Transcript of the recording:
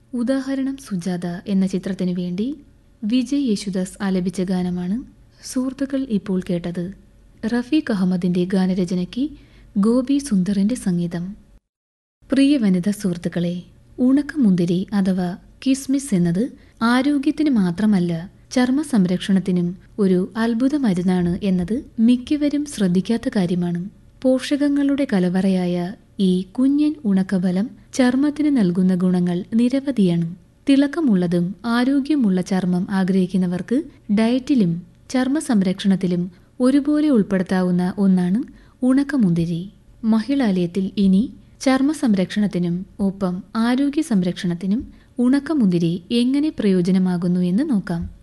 ഉദാഹരണം സുജാത എന്ന ചിത്രത്തിനു വേണ്ടി വിജയ് യേശുദാസ് ആലപിച്ച ഗാനമാണ് സുഹൃത്തുക്കൾ ഇപ്പോൾ കേട്ടത് റഫീഖ് അഹമ്മദിന്റെ ഗാനരചനയ്ക്ക് ഗോപി സുന്ദറിന്റെ സംഗീതം പ്രിയ വനിതാ സുഹൃത്തുക്കളെ ഉണക്കമുന്തിരി അഥവാ കിസ്മിസ് എന്നത് ആരോഗ്യത്തിന് മാത്രമല്ല ചർമ്മ സംരക്ഷണത്തിനും ഒരു അത്ഭുത മരുന്നാണ് എന്നത് മിക്കവരും ശ്രദ്ധിക്കാത്ത കാര്യമാണ് പോഷകങ്ങളുടെ കലവറയായ ഈ കുഞ്ഞൻ ഉണക്കബലം ചർമ്മത്തിന് നൽകുന്ന ഗുണങ്ങൾ നിരവധിയാണ് തിളക്കമുള്ളതും ആരോഗ്യമുള്ള ചർമ്മം ആഗ്രഹിക്കുന്നവർക്ക് ഡയറ്റിലും ചർമ്മ സംരക്ഷണത്തിലും ഒരുപോലെ ഉൾപ്പെടുത്താവുന്ന ഒന്നാണ് ഉണക്കമുന്തിരി മഹിളാലയത്തിൽ ഇനി ചർമ്മ സംരക്ഷണത്തിനും ഒപ്പം ആരോഗ്യ സംരക്ഷണത്തിനും ഉണക്കമുന്തിരി എങ്ങനെ പ്രയോജനമാകുന്നു എന്ന് നോക്കാം